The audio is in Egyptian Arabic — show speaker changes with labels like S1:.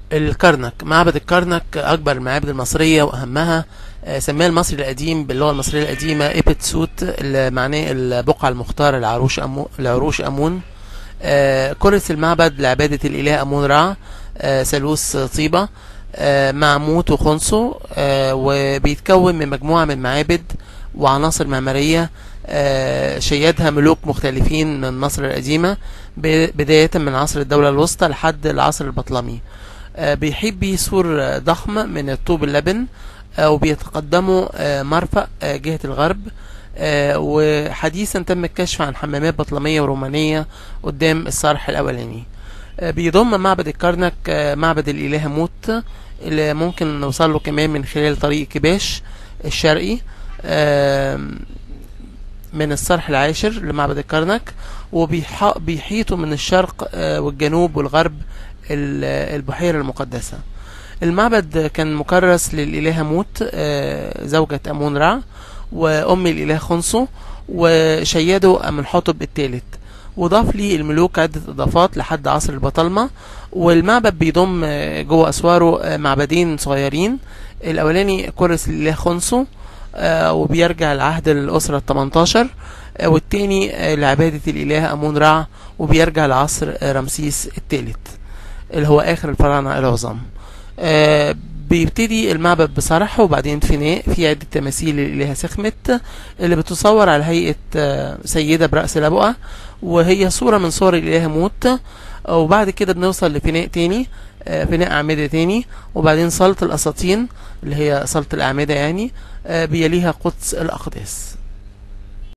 S1: الكرنك معبد الكرنك أكبر المعابد المصرية وأهمها آه، سماه المصري القديم باللغة المصرية القديمة إبتسوت اللي معناه البقعة المختارة لعروش أمون, لعروش أمون آه، كرس المعبد لعبادة الإله أمون رع آه، ثالوث طيبة آه، مع موت وخنصو آه، وبيتكون من مجموعة من معابد وعناصر معمارية آه، شيدها ملوك مختلفين من مصر القديمة ب- بداية من عصر الدولة الوسطى لحد العصر البطلمي آه، بيحيط بيه سور آه، ضخم من الطوب اللبن آه، وبيتقدموا آه، مرفأ آه، جهة الغرب آه، وحديثا تم الكشف عن حمامات بطلمية ورومانية قدام الصرح الأولاني آه، بيضم معبد الكرنك آه، معبد الإله موت اللي ممكن نوصل له كمان من خلال طريق كباش الشرقي آم، من الصرح العاشر لمعبد الكرنك وبيحيطوا من الشرق آه، والجنوب والغرب ال- البحيرة المقدسة المعبد كان مكرس للإله موت آه، زوجة أمون رع وأم الإله خنصو وشيده أمنحتب الثالث وضاف لي الملوك عدة إضافات لحد عصر البطالمة والمعبد بيضم آه، جوه أسواره آه، معبدين صغيرين الأولاني كرس للإله خنصو آه، وبيرجع لعهد الأسرة التمنتاشر آه، والتاني آه، لعبادة الإله أمون رع وبيرجع لعصر آه، رمسيس الثالث اللي هو آخر الفراعنة العظام آه، بيبتدي المعبد بصرح وبعدين فناء في عدة تماثيل للإلهة سخمت اللي بتصور على هيئة آه، سيدة برأس لبؤة وهي صورة من صور الإله موت آه، وبعد كده بنوصل لفناء تاني آه، فناء أعمدة تاني وبعدين صالة الأساطين اللي هي صالة الأعمدة يعني آه، بيليها قدس الأقداس